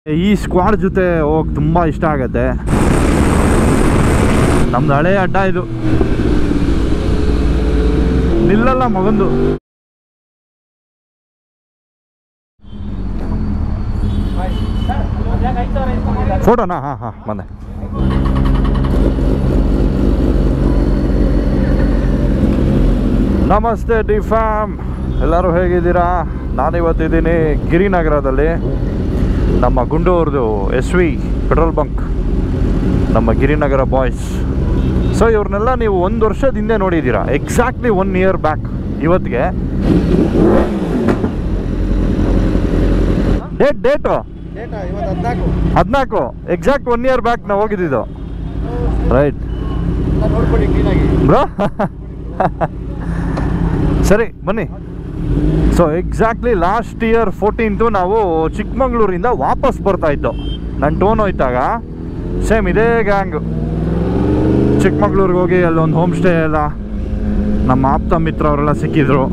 ಈ ಸ್ಕ್ವಾಡ್ ಜೊತೆ ಹೋಗಕ್ಕೆ ತುಂಬ ಇಷ್ಟ ಆಗತ್ತೆ ನಮ್ದು ಹಳೆ ಅಡ್ಡ ಇದು ನಿಲ್ಲಲ್ಲ ಮಗಂದು ಫೋಟೋನಾ ಹಾಂ ಹಾಂ ಬಂದೆ ನಮಸ್ತೆ ಡಿ ಫ್ಯಾಮ್ ಎಲ್ಲರೂ ಹೇಗಿದ್ದೀರಾ ನಾನಿವತ್ತಿದ್ದೀನಿ ಗಿರಿನಗರದಲ್ಲಿ ನಮ್ಮ ಗುಂಡೂರ್ದು ಎಸ್ ವಿ ಪೆಟ್ರೋಲ್ ಬಂಕ್ ನಮ್ಮ ಗಿರಿನಗರ ಬಾಯ್ಸ್ ಸೊ ಇವ್ರನ್ನೆಲ್ಲ ನೀವು ಒಂದು ವರ್ಷದ ಹಿಂದೆ ನೋಡಿದ್ದೀರಾ ಎಕ್ಸಾಕ್ಟ್ಲಿ ಒನ್ ಇಯರ್ ಬ್ಯಾಕ್ ಇವತ್ತಿಗೆ ಡೇಟ್ ಡೇಟು ಡೇಟಾ ಇವತ್ತು ಹದಿನಾಲ್ಕು ಹದಿನಾಲ್ಕು ಎಕ್ಸಾಕ್ಟ್ ಒನ್ ಇಯರ್ ಬ್ಯಾಕ್ ನಾವು ಹೋಗಿದ್ದಿದ್ದು ರೈಟ್ ನೋಡ್ಕೊಳ್ಳಿ ಕ್ಲೀನಾಗಿ ಬ್ರೋ ಸರಿ ಬನ್ನಿ so exactly last year fourteenth ನಾವು ಚಿಕ್ಕಮಂಗ್ಳೂರಿಂದ ವಾಪಸ್ ಬರ್ತಾ ಇದ್ದೋ ನನ್ನ ಟೋನ್ ಹೋಯ್ತಾಗ ಸೇಮ್ ಇದೇ ಗ್ಯಾಂಗು ಚಿಕ್ಕಮಂಗ್ಳೂರಿಗೆ ಹೋಗಿ ಅಲ್ಲೊಂದು ಹೋಮ್ ಸ್ಟೇ ಎಲ್ಲ ನಮ್ಮ ಆಪ್ತ ಮಿತ್ರ ಅವರೆಲ್ಲ ಸಿಕ್ಕಿದ್ರು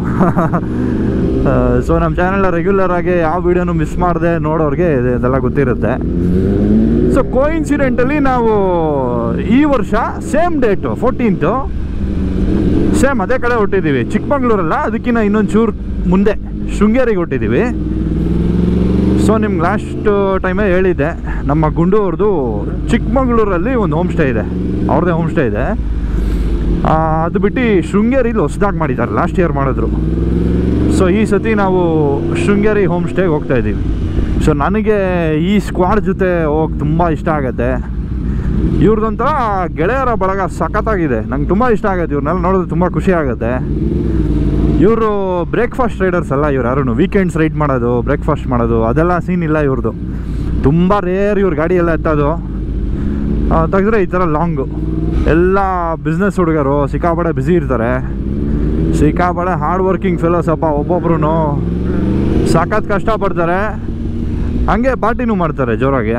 ಸೊ ನಮ್ಮ ಚಾನೆಲ್ ರೆಗ್ಯುಲರ್ ಆಗಿ ಯಾವ ವಿಡಿಯೋನು ಮಿಸ್ ಮಾಡದೆ ನೋಡೋರಿಗೆ ಇದು- ಇದೆಲ್ಲ ಗೊತ್ತಿರುತ್ತೆ ಸೊ ಕೋಇನ್ಸಿಡೆಂಟಲಿ ನಾವು ಈ ವರ್ಷ ಸೇಮ್ ಡೇಟು ಫೋರ್ಟೀನ್ತು ಸೇಮ್ ಅದೇ ಕಡೆ ಹೊಟ್ಟಿದ್ದೀವಿ ಚಿಕ್ಕಮಂಗ್ಳೂರಲ್ಲ ಅದಕ್ಕಿಂತ ಇನ್ನೊಂದು ಚೂರು ಮುಂದೆ ಶೃಂಗೇರಿಗೆ ಹೊಟ್ಟಿದ್ದೀವಿ ಸೊ ನಿಮ್ಗೆ ಲಾಸ್ಟ್ ಟೈಮೇ ಹೇಳಿದ್ದೆ ನಮ್ಮ ಗುಂಡೂರ್ದು ಚಿಕ್ಕಮಂಗ್ಳೂರಲ್ಲಿ ಒಂದು ಹೋಮ್ ಸ್ಟೇ ಇದೆ ಅವ್ರದ್ದೇ ಹೋಮ್ ಸ್ಟೇ ಇದೆ ಆ, ಅದು ಬಿಟ್ಟು ಶೃಂಗೇರಿಲಿ ಹೊಸ್ದಾಗಿ ಮಾಡಿದ್ದಾರೆ ಲಾಸ್ಟ್ ಇಯರ್ ಮಾಡಿದ್ರು ಸೊ ಈ ಸತಿ ನಾವು ಶೃಂಗೇರಿ ಹೋಮ್ ಸ್ಟೇಗೆ ಹೋಗ್ತಾ ಇದ್ದೀವಿ ಸೊ ನನಗೆ ಈ ಸ್ಕ್ವಾಡ್ ಜೊತೆ ಹೋಗಕ್ಕೆ ತುಂಬ ಇಷ್ಟ ಆಗುತ್ತೆ ಇವ್ರದ್ದೊಂಥರ ಗೆಳೆಯರ ಬಳಗ ಸಖತ್ತಾಗಿದೆ ನಂಗೆ ತುಂಬ ಇಷ್ಟ ಆಗುತ್ತೆ ಇವ್ರನ್ನೆಲ್ಲ ನೋಡಿದ್ರೆ ತುಂಬ ಖುಷಿ ಆಗುತ್ತೆ ಇವರು ಬ್ರೇಕ್ಫಾಸ್ಟ್ ರೈಡರ್ಸ್ ಅಲ್ಲ ಇವ್ರು ಯಾರು ವೀಕೆಂಡ್ಸ್ ರೈಡ್ ಮಾಡೋದು ಬ್ರೇಕ್ಫಾಸ್ಟ್ ಮಾಡೋದು ಅದೆಲ್ಲ ಸೀನ್ ಇಲ್ಲ ಇವ್ರದ್ದು ತುಂಬ ರೇರ್ ಇವ್ರ ಗಾಡಿ ಎಲ್ಲ ಎತ್ತೋದು ಆ, ತೆಗೆದ್ರೆ ಈ ಥರ ಲಾಂಗು ಎಲ್ಲ ಬಿಸ್ನೆಸ್ ಹುಡುಗರು ಸಿಕ್ಕಾಪಡೆ ಬ್ಯುಸಿ ಇರ್ತಾರೆ ಸಿಕ್ಕಾಪಡೆ ಹಾರ್ಡ್ ವರ್ಕಿಂಗ್ ಫೆಲೋಸ್ ಅಪ್ಪ ಒಬ್ಬೊಬ್ರು ಸಾಕತ್ತು ಕಷ್ಟಪಡ್ತಾರೆ ಹಂಗೆ ಪಾರ್ಟಿನೂ ಮಾಡ್ತಾರೆ ಜೋರಾಗಿ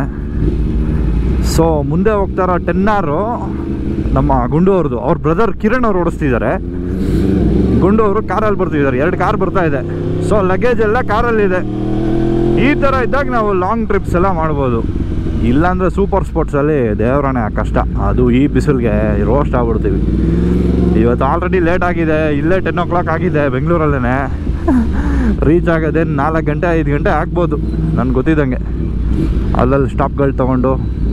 ಸೊ ಮುಂದೆ ಹೋಗ್ತಾರ ಟೆನ್ ಆರು ನಮ್ಮ ಗುಂಡು ಅವ್ರದ್ದು ಅವ್ರ ಬ್ರದರ್ ಕಿರಣ್ ಅವ್ರು ಓಡಿಸ್ತಿದ್ದಾರೆ ಗುಂಡು ಅವರು ಕಾರಲ್ಲಿ ಬರ್ತಿದ್ದಾರೆ ಎರಡು ಕಾರ್ ಬರ್ತಾ ಇದೆ ಸೊ ಲಗೇಜ್ ಎಲ್ಲ ಕಾರಲ್ಲಿದೆ ಈ ಥರ ಇದ್ದಾಗ ನಾವು ಲಾಂಗ್ ಟ್ರಿಪ್ಸ್ ಎಲ್ಲ ಮಾಡ್ಬೋದು ಇಲ್ಲಾಂದರೆ ಸೂಪರ್ ಸ್ಪೋರ್ಟ್ಸಲ್ಲಿ ದೇವರಾಣೆ ಕಷ್ಟ ಅದು ಈ ಬಿಸಿಲಿಗೆ ರೋಸ್ಟ್ ಆಗ್ಬಿಡ್ತೀವಿ ಇವತ್ತು ಆಲ್ರೆಡಿ ಲೇಟ್ ಆಗಿದೆ ಇಲ್ಲೇ ಟೆನ್ ಓ ಕ್ಲಾಕ್ ಆಗಿದೆ ಬೆಂಗಳೂರಲ್ಲೇ ರೀಚ್ ಆಗೋದೇ ನಾಲ್ಕು ಗಂಟೆ ಐದು ಗಂಟೆ ಆಗ್ಬೋದು ನನಗೆ ಗೊತ್ತಿದ್ದಂಗೆ ಅಲ್ಲಲ್ಲಿ ಸ್ಟಾಪ್ಗಳು ತೊಗೊಂಡು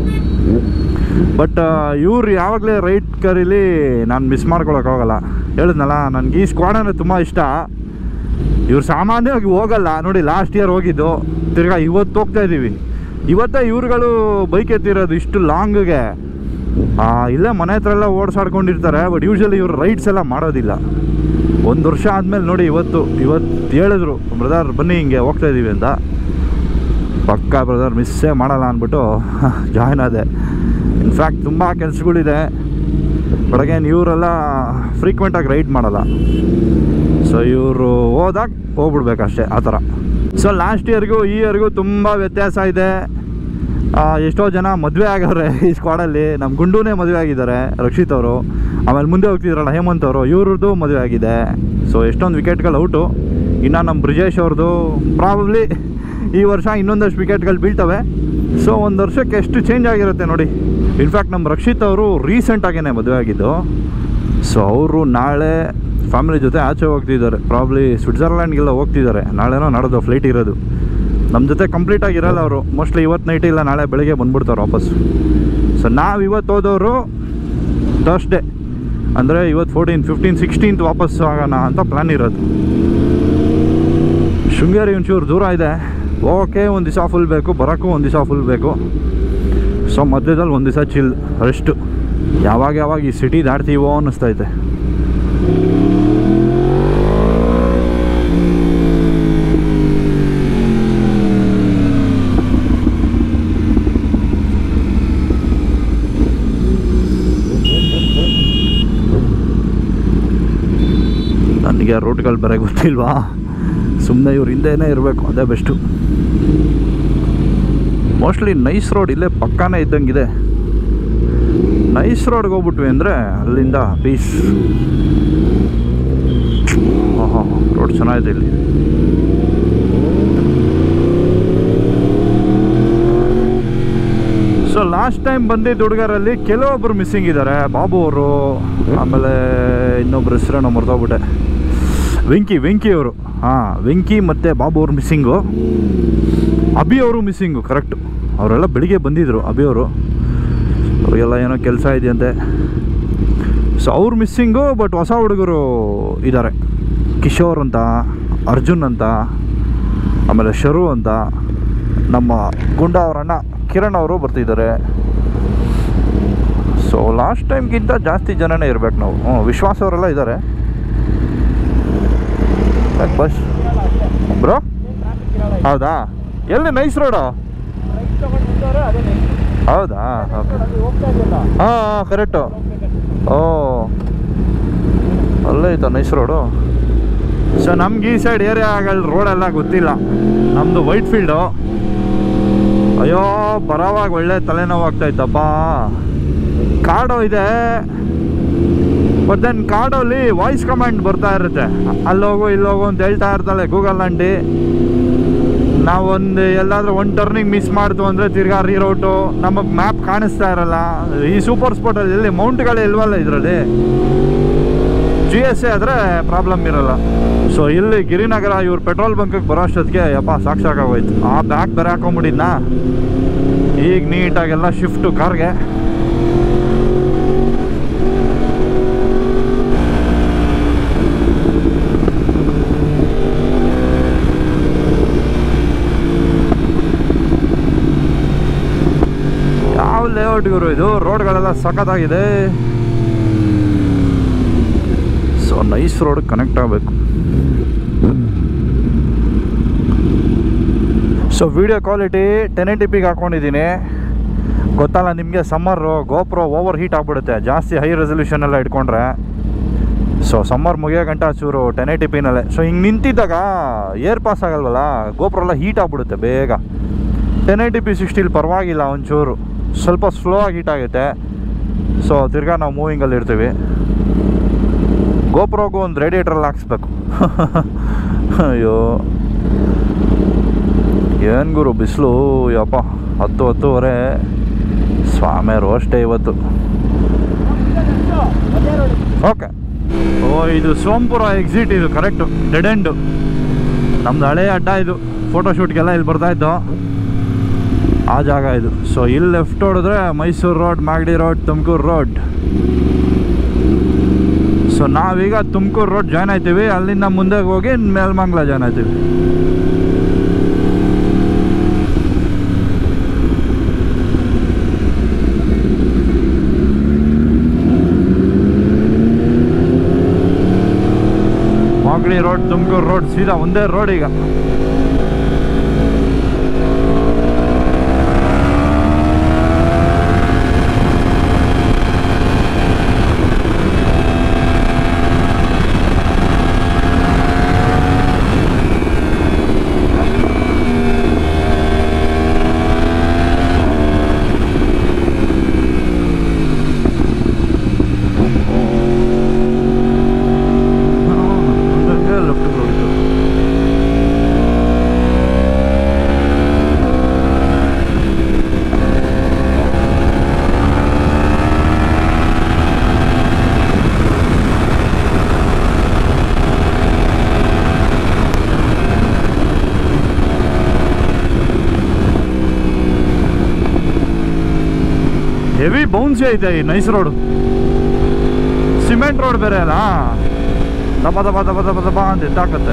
ಬಟ್ ಇವ್ರು ಯಾವಾಗಲೇ ರೈಟ್ ಕರೀಲಿ ನಾನು ಮಿಸ್ ಮಾಡ್ಕೊಳಕ್ಕೆ ಹೋಗಲ್ಲ ಹೇಳಿದ್ನಲ್ಲ ನನಗೆ ಈ ಸ್ಕ್ವಾಡ್ ಅಂದರೆ ತುಂಬ ಇಷ್ಟ ಇವ್ರು ಸಾಮಾನ್ಯವಾಗಿ ಹೋಗಲ್ಲ ನೋಡಿ ಲಾಸ್ಟ್ ಇಯರ್ ಹೋಗಿದ್ದು ತಿರ್ಗಾ ಇವತ್ತು ಹೋಗ್ತಾ ಇದ್ದೀವಿ ಇವತ್ತೇ ಇವ್ರುಗಳು ಬೈಕ್ ಎತ್ತಿರೋದು ಇಷ್ಟು ಲಾಂಗ್ಗೆ ಇಲ್ಲೇ ಮನೆ ಹತ್ರ ಎಲ್ಲ ಓಡಿಸಾಡ್ಕೊಂಡಿರ್ತಾರೆ ಬಟ್ ಯೂಶ್ವಲಿ ಇವ್ರು ರೈಡ್ಸ್ ಎಲ್ಲ ಮಾಡೋದಿಲ್ಲ ಒಂದು ವರ್ಷ ಆದಮೇಲೆ ನೋಡಿ ಇವತ್ತು ಇವತ್ತು ಹೇಳಿದ್ರು ಬ್ರದರ್ ಬನ್ನಿ ಹಿಂಗೆ ಹೋಗ್ತಾ ಇದ್ದೀವಿ ಅಂತ ಪಕ್ಕಾ ಬ್ರದರ್ ಮಿಸ್ಸೇ ಮಾಡಲ್ಲ ಅಂದ್ಬಿಟ್ಟು ಜಾಯ್ನ್ ಆದೆ ಇನ್ಫ್ಯಾಕ್ಟ್ ತುಂಬ ಕೆಲಸಗಳಿದೆ ಬಟ್ ಅಗೇನ್ ಇವರೆಲ್ಲ ಫ್ರೀಕ್ವೆಂಟಾಗಿ ರೈಡ್ ಮಾಡಲ್ಲ ಸೊ ಇವರು ಹೋದಾಗ ಹೋಗ್ಬಿಡ್ಬೇಕಷ್ಟೇ ಆ ಥರ ಸೊ ಲಾಸ್ಟ್ ಇಯರ್ಗೂ ಈ ಇಯರ್ಗೂ ತುಂಬ ವ್ಯತ್ಯಾಸ ಇದೆ ಆ, ಎಷ್ಟೋ ಜನ ಮದುವೆ ಆಗವ್ರೆ ಈ ಸ್ಕ್ವಾಡಲ್ಲಿ ನಮ್ಮ ಗುಂಡೂನೇ ಮದುವೆ ಆಗಿದ್ದಾರೆ ರಕ್ಷಿತ್ ಅವರು ಆಮೇಲೆ ಮುಂದೆ ಹೋಗ್ತಿದ್ರಲ್ಲ ಹೇಮಂತ್ ಅವರು ಇವ್ರದ್ದು ಮದುವೆ ಆಗಿದೆ ಸೊ ಎಷ್ಟೊಂದು ವಿಕೆಟ್ಗಳು ಔಟು ಇನ್ನು ನಮ್ಮ ಬ್ರಿಜೇಶ್ ಅವ್ರದ್ದು ಪ್ರಾಬಬ್ಲಿ ಈ ವರ್ಷ ಇನ್ನೊಂದಷ್ಟು ವಿಕೆಟ್ಗಳು ಬೀಳ್ತವೆ ಸೊ ಒಂದು ವರ್ಷಕ್ಕೆ ಎಷ್ಟು ಚೇಂಜ್ ಆಗಿರುತ್ತೆ ನೋಡಿ ಇನ್ಫ್ಯಾಕ್ಟ್ ನಮ್ಮ ರಕ್ಷಿತ್ ಅವರು ರೀಸೆಂಟಾಗೇ ಮದುವೆ ಆಗಿದ್ದು ಸೊ ಅವರು ನಾಳೆ ಫ್ಯಾಮಿಲಿ ಜೊತೆ ಆಚೆ ಹೋಗ್ತಿದ್ದಾರೆ ಪ್ರಾಬ್ಲಿ ಸ್ವಿಟ್ಜರ್ಲ್ಯಾಂಡ್ಗೆಲ್ಲ ಹೋಗ್ತಿದ್ದಾರೆ ನಾಳೆನೋ ನಾಡೋದು ಫ್ಲೈಟ್ ಇರೋದು ನಮ್ಮ ಜೊತೆ ಕಂಪ್ಲೀಟಾಗಿ ಇರಲ್ಲ ಅವರು ಮೋಸ್ಟ್ಲಿ ಇವತ್ತು ನೈಟ್ ಇಲ್ಲ ನಾಳೆ ಬೆಳಗ್ಗೆ ಬಂದ್ಬಿಡ್ತಾರೆ ವಾಪಸ್ ಸೊ ನಾವು ಇವತ್ತು ಹೋದವರು ಥರ್ಸ್ಡೇ ಅಂದರೆ ಇವತ್ತು ಫೋರ್ಟೀನ್ ಫಿಫ್ಟೀನ್ ಸಿಕ್ಸ್ಟೀನ್ತ್ ವಾಪಸ್ ಆಗೋಣ ಅಂತ ಪ್ಲ್ಯಾನ್ ಇರೋದು ಶೃಂಗೇರಿ ಒಂಚೂರು ದೂರ ಇದೆ ಹೋಗೋಕ್ಕೆ ಒಂದು ದಿವಸ ಫುಲ್ ಬೇಕು ಬರೋಕ್ಕೂ ಒಂದು ದಿವಸ ಫುಲ್ ಬೇಕು ಸೊ ಮಧ್ಯದಲ್ಲಿ ಒಂದು ದಿವಸ ಚಿಲ್ ರೆಸ್ಟು ಯಾವಾಗ ಯಾವಾಗ ಈ ಸಿಟಿ ದಾಟ್ತೀವೋ ಅನ್ನಿಸ್ತೈತೆ ನನಗೆ ರೂಟ್ಗಳು ಬೇರೆ ಗೊತ್ತಿಲ್ವಾ ಸುಮ್ಮನೆ ಇವ್ರ ಹಿಂದೆನೇ ಇರಬೇಕು ಅದೇ ಬೆಸ್ಟು ಮೋಸ್ಟ್ಲಿ ನೈಸ್ ರೋಡ್ ಇಲ್ಲೇ ಪಕ್ಕಾನೇ ಇದ್ದಂಗಿದೆ ನೈಸ್ ರೋಡ್ಗೆ ಹೋಗ್ಬಿಟ್ವಿ ಅಂದರೆ ಅಲ್ಲಿಂದ ಪೀಸ್ ಓಹೋ ರೋಡ್ ಚೆನ್ನಾಗಿದೆ ಇಲ್ಲಿ ಲಾಸ್ಟ್ ಟೈಮ್ ಬಂದಿದ್ದ ಹುಡುಗರಲ್ಲಿ ಕೆಲವೊಬ್ರು ಮಿಸ್ಸಿಂಗ್ ಇದ್ದಾರೆ ಬಾಬು ಅವರು ಆಮೇಲೆ ಇನ್ನೊಬ್ರು ಹೆಸರನ್ನು ಮರ್ತೋಗ್ಬಿಟ್ಟೆ ವೆಂಕಿ ವೆಂಕಿ ಅವರು ಹಾಂ ವೆಂಕಿ ಮತ್ತು ಬಾಬು ಅವರು ಮಿಸ್ಸಿಂಗು ಅಭಿ ಅವರು ಮಿಸ್ಸಿಂಗು ಕರೆಕ್ಟು ಅವರೆಲ್ಲ ಬೆಳಿಗ್ಗೆ ಬಂದಿದ್ದರು ಅಭಿ ಅವರು ಅವರಿಗೆಲ್ಲ ಏನೋ ಕೆಲಸ ಇದೆಯಂತೆ ಸೊ ಅವ್ರು ಮಿಸ್ಸಿಂಗು ಬಟ್ ಹೊಸ ಹುಡುಗರು ಇದ್ದಾರೆ ಕಿಶೋರ್ ಅಂತ ಅರ್ಜುನ್ ಅಂತ ಆಮೇಲೆ ಶರು ಅಂತ ನಮ್ಮ ಗುಂಡ ಅವ್ರ ಅಣ್ಣ ಕಿರಣ್ ಅವರು ಬರ್ತಿದ್ದಾರೆ ಸೊ ಲಾಸ್ಟ್ ಟೈಮ್ಗಿಂತ ಜಾಸ್ತಿ ಜನನೇ ಇರ್ಬೇಕು ನಾವು ಹ್ಞೂ ವಿಶ್ವಾಸ ಅವರೆಲ್ಲ ಇದ್ದಾರೆ ಯಾಕೆ ಬಸ್ ಬ್ರೋ ಹೌದಾ ಎಲ್ಲಿ ನೈಸ್ ರೋಡು ಹೌದಾ ಓಕೆ ಹಾಂ ಹಾಂ ಕರೆಕ್ಟು ಓ ಅಲ್ಲೇ ಐತ ನೈಸ್ ರೋಡು ಸೊ ನಮ್ಗೆ ಈ ಸೈಡ್ ಏರಿಯಾಗಳ ರೋಡೆಲ್ಲ ಗೊತ್ತಿಲ್ಲ ನಮ್ಮದು ವೈಟ್ ಫೀಲ್ಡು ಅಯ್ಯೋ ಬರೋವಾಗ ಒಳ್ಳೆ ತಲೆನೋವು ಆಗ್ತಾ ಇತ್ತಪ್ಪ ಕಾಡು ಇದೆ ಬಟ್ ದೆನ್ ಕಾಡಲ್ಲಿ ವಾಯ್ಸ್ ಕಮಾಂಡ್ ಬರ್ತಾ ಇರುತ್ತೆ ಅಲ್ಲೋಗು ಇಲ್ಲೋಗು ಅಂತ ಹೇಳ್ತಾ ಇರ್ತಾಳೆ ಗೂಗಲ್ ಅಂಟಿ ನಾವೊಂದು ಎಲ್ಲಾದ್ರೂ ಒಂದು ಟರ್ನಿಂಗ್ ಮಿಸ್ ಮಾಡ್ತು ಅಂದರೆ ತಿರ್ಗಾ ರೀರೌಟು ನಮಗೆ ಮ್ಯಾಪ್ ಕಾಣಿಸ್ತಾ ಇರಲ್ಲ ಈ ಸೂಪರ್ ಸ್ಪಾಟಲ್ಲಿ ಎಲ್ಲಿ ಮೌಂಟ್ಗಳೇ ಇಲ್ವಲ್ಲ ಇದರಲ್ಲಿ ಜಿ ಎಸ್ ಎ ಆದರೆ ಪ್ರಾಬ್ಲಮ್ ಇರಲ್ಲ ಸೊ ಇಲ್ಲಿ ಗಿರಿನಗರ ಇವ್ರು ಪೆಟ್ರೋಲ್ ಬಂಕಿಗೆ ಬರೋ ಅಷ್ಟೊತ್ತಿಗೆ ಯಪ್ಪ ಸಾಕು ಸಾಕಾಗೋಯ್ತು ಆ ಬ್ಯಾಗ್ ಬೇರೆ ಹಾಕೊಂಬಿಟ್ಟಿದ್ನಾ ಈಗ ನೀಟಾಗೆಲ್ಲ ಶಿಫ್ಟು ಕಾರ್ಗೆ ಯಾವ ಲೇಔಟ್ ಗುರು ಇದು ರೋಡ್ಗಳೆಲ್ಲ ಸಖತ್ತಾಗಿದೆ ಸೊ ನೈಸ್ ರೋಡ್ ಕನೆಕ್ಟ್ ಆಗಬೇಕು so video quality ten eighty ಪಿಗೆ ಹಾಕ್ಕೊಂಡಿದ್ದೀನಿ ಗೊತ್ತಲ್ಲ ನಿಮಗೆ ಸಮ್ಮರು ಗೋಪ್ರೋ ಓವರ್ ಹೀಟ್ ಆಗಿಬಿಡುತ್ತೆ ಜಾಸ್ತಿ ಹೈ ರೆಸಲ್ಯೂಷನ್ ಎಲ್ಲ ಇಟ್ಕೊಂಡ್ರೆ ಸೊ ಸಮ್ಮರ್ ಮುಗಿಯೋ ಗಂಟ ಚೂರು ಟೆನ್ ಏಟಿ ಪಿನಲ್ಲೇ ಸೊ ಹಿಂಗೆ ನಿಂತಿದ್ದಾಗ ಏರ್ ಪಾಸ್ ಆಗಲ್ವಲ್ಲ ಗೋಪ್ರೋ ಎಲ್ಲ ಹೀಟ್ ಆಗಿಬಿಡುತ್ತೆ ಬೇಗ ಟೆನ್ ಏಟಿ ಪಿ ಸಿಕ್ಸ್ಟಿಲಿ ಪರವಾಗಿಲ್ಲ ಒಂಚೂರು ಸ್ವಲ್ಪ ಸ್ಲೋ ಆಗಿ ಹೀಟ್ ಆಗುತ್ತೆ ಸೊ ತಿರ್ಗಾ ನಾವು ಮೂವಿಂಗಲ್ಲಿ ಇರ್ತೀವಿ ಗೋಪ್ರೋಗೂ ಒಂದು ರೇಡಿಯೇಟ್ರಲ್ಲಿ ಹಾಕ್ಸ್ಬೇಕು ಅಯ್ಯೋ ಏನು ಗುರು ಬಿಸಿಲು ಯಪ್ಪ ಹತ್ತು ಹತ್ತುವರೆ ಸ್ವಾಮಿ ರೋಷ್ಟೇ ಇವತ್ತು ಓಕೆ ಓ ಇದು ಸೋಂಪುರ ಎಕ್ಸಿಟ್ ಇದು ಕರೆಕ್ಟು ಡೆಡ್ ಎಂಡು ನಮ್ದು ಹಳೆ ಅಡ್ಡ ಇದು ಫೋಟೋಶೂಟ್ಗೆಲ್ಲ ಇಲ್ಲಿ ಬರ್ತಾ ಇದ್ದು ಆ ಜಾಗ ಇದು ಸೊ ಇಲ್ಲಿ ಲೆಫ್ಟ್ ಹೊಡೆದ್ರೆ Mysuru road Magadi road Tumakuru road so ನಾವೀಗ ತುಮಕೂರು ರೋಡ್ ಜಾಯ್ನ್ ಆಯ್ತೀವಿ ಅಲ್ಲಿಂದ ಮುಂದೆ ಹೋಗಿ ಮೇಲ್ಮಂಗ್ಲ ಜಾಯ್ನ್ ಆಯ್ತೀವಿ ಮಾಗಡಿ ರೋಡ್ ತುಮಕೂರು ರೋಡ್ ಸೀದಾ ಒಂದೇ ರೋಡ್ ಈಗ ಲೆಫ್ಟ್ ರೋಡ್ ಹೆವಿ ಬೌನ್ಸಿ ಐತೆ ಈ ನೈಸ್ ರೋಡು ಸಿಮೆಂಟ್ ರೋಡ್ ಬೇರೆ ಅಲ್ಲ ದಬ ದಬ ದಬ ದಬ ದಬ ಅಂತ ಎತ್ತಾಕತ್ತೆ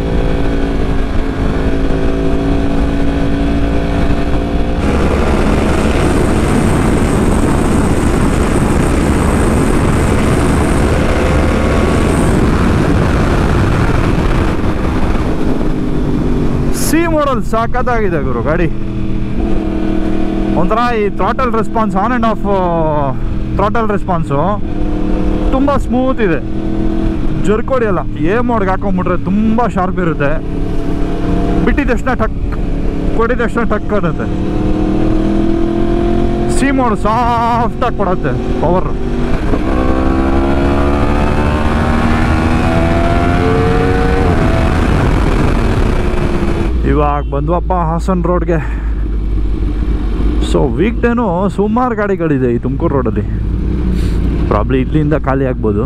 ಸಿ ಮಾಡಲ್ ಸಾಕತ್ತಾಗಿದೆ ಗುರು ಗಾಡಿ ಒಂಥರ ಈ throttle response on and off throttle response ತುಂಬ ಸ್ಮೂತ್ ಇದೆ ಜರ್ಕ್ ಹೊಡಿಯಲ್ಲ ಏ ಮೋಡ್ಗೆ ಹಾಕೊಂಬಿಟ್ರೆ ತುಂಬ ಶಾರ್ಪ್ ಇರುತ್ತೆ ಬಿಟ್ಟಿದ ತಕ್ಷಣ ಟಕ್ ಕೊಟ್ಟಿದ ತಕ್ಷಣ ಟಕ್ ಅನ್ನುತ್ತೆ ಸಿ ಮೋಡ್ ಸಾಫ್ಟಾಗಿ ಕೊಡುತ್ತೆ ಪವರ್ ಇವಾಗ ಬಂದ್ವಪ್ಪ ಹಾಸನ್ ರೋಡ್ಗೆ ಸೊ ವೀಕ್ ಡೇನು ಸುಮಾರು ಗಾಡಿಗಳಿದೆ ಈ ತುಮಕೂರು ರೋಡಲ್ಲಿ ಪ್ರಾಬ್ಲಿ ಇಲ್ಲಿಂದ ಖಾಲಿ ಆಗ್ಬೋದು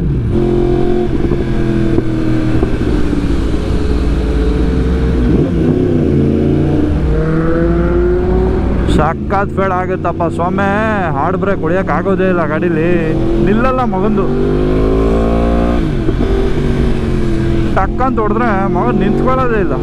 ಸಕ್ಕತ್ ಫೇಡ್ ಆಗುತ್ತಪ್ಪ ಸ್ವಾಮಿ ಹಾರ್ಡ್ ಬ್ರೇಕ್ ಹೊಡಿಯಕ್ ಆಗೋದೇ ಇಲ್ಲ ಗಾಡೀಲಿ ನಿಲ್ಲಲ್ಲ ಮಗಂದು ಟಕ್ ಅಂತ ಹೊಡೆದ್ರೆ ಮಗನ್ ನಿಂತ್ಕೊಳ್ಳೋದೇ ಇಲ್ಲ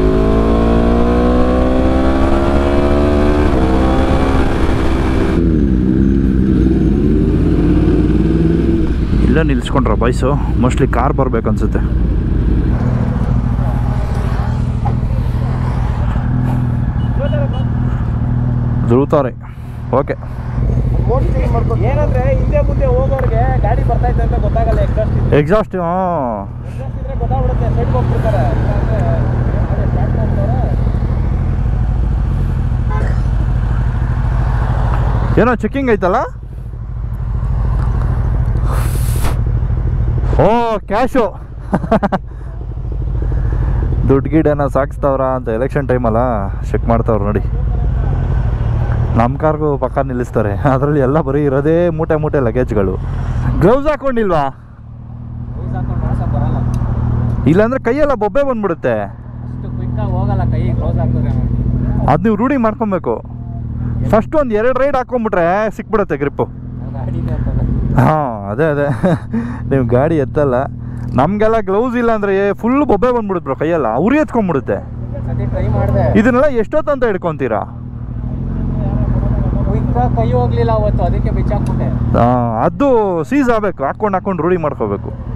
ಇಲ್ಲ ನಿಲ್ಸ್ಕೊಂಡ್ರ ಬೈಸು ಮೋಸ್ಟ್ಲಿ ಕಾರ್ ಬರ್ಬೇಕು ಅನ್ಸುತ್ತೆ ಧ್ರುವತಾರೆ ಓಕೆ ಮೋಡ್ ಚೇಂಜ್ ಮಾಡ್ಕೊಂಡು ಏನಂದ್ರೆ ಹಿಂದೆ ಮುಂದೆ ಹೋಗೋರ್ಗೆ ಗಾಡಿ ಬರ್ತೈತೆ ಅಂತ ಗೊತ್ತಾಗಲ್ಲ ಎಕ್ಸಾಸ್ಟ್ ಇದ್ರೆ ಎಕ್ಸಾಸ್ಟ್ ಹಾಂ ಎಕ್ಸಾಸ್ಟ್ ಇದ್ರೆ ಗೊತ್ತಾಗ್ಬಿಡುತ್ತೆ ಸೈಡ್ ಹೋಗ್ಬಿಡ್ತಾರೆ ಇಲ್ಲಾಂದ್ರೆ ಅದೇ ಸ್ಟಾರ್ಟ್ ಮಾಡ್ತಾರೆ ಏನೋ ಚೆಕಿಂಗ್ ಐತಲ್ಲ ಓ ಕ್ಯಾಶು ದುಡ್ಡು ಗಿಡನ ಸಾಗಿಸ್ತಾವ್ರ ಅಂತ ಎಲೆಕ್ಷನ್ ಟೈಮಲ್ಲ ಚೆಕ್ ಮಾಡ್ತಾವ್ರು ನೋಡಿ ನಮ್ಮ ಕಾರ್ಗೂ ಪಕ್ಕ ನಿಲ್ಲಿಸ್ತಾರೆ ಅದರಲ್ಲಿ ಎಲ್ಲ ಬರೀ ಇರೋದೇ ಮೂಟೆ ಮೂಟೆ ಲಗೇಜ್ಗಳು ಗ್ಲೌಸ್ ಹಾಕೊಂಡಿಲ್ವಾ ಯೂಸ್ ಹಾಕೊಂಡು ಮಾಡ್ಸಕ್ ಬರಲ್ಲ ಇಲ್ಲಾಂದ್ರೆ ಕೈಯೆಲ್ಲ ಬೊಬ್ಬೆ ಬಂದ್ಬಿಡುತ್ತೆ ಅಷ್ಟು ಕ್ವಿಕ್ಕಾಗಿ ಹೋಗಲ್ಲ ಕೈ ಕ್ಲೋಸ್ ಆಗ್ತದೆ ಅದು ನೀವು ರೂಢಿ ಮಾಡ್ಕೊಬೇಕು ಫಸ್ಟ್ ಒಂದು ಎರಡು ರೈಡ್ ಹಾಕೊಂಡ್ಬಿಟ್ರೆ ಸಿಕ್ಬಿಡುತ್ತೆ ಗ್ರಿಪ್ಪು ಗಾಡಿ ಇದೆ ಅಂತಂದ್ರೆ ಹಾಂ ಅದೇ ಅದೇ ನೀವು ಗಾಡಿ ಎತ್ತಲ್ಲ ನಮಗೆಲ್ಲ ಗ್ಲೌಸ್ ಇಲ್ಲ ಅಂದರೆ ಫುಲ್ ಬೊಬ್ಬೆ ಬಂದ್ಬಿಡುತ್ತೆ ಬ್ರೋ ಕೈಯೆಲ್ಲ ಉರಿ ಎತ್ಕೊಂಡ್ಬಿಡುತ್ತೆ ಸತಿ ಟ್ರೈ ಮಾಡಿದೆ ಇದನ್ನೆಲ್ಲ ಎಷ್ಟೊತ್ತಂತ ಹಿಡ್ಕೊತೀರಾ ಕ್ವಿಕ್ಕಾಗಿ ಕೈ ಹೋಗ್ಲಿಲ್ಲ ಅವತ್ತು ಅದಕ್ಕೆ ಬಿಚ್ಚಾಕ್ಬಿಟ್ಟೆ ಆ, ಅದು ಸೀಸ್ ಆಗಬೇಕು ಹಾಕೊಂಡು ಹಾಕೊಂಡು ರೂಢಿ ಮಾಡ್ಕೋಬೇಕು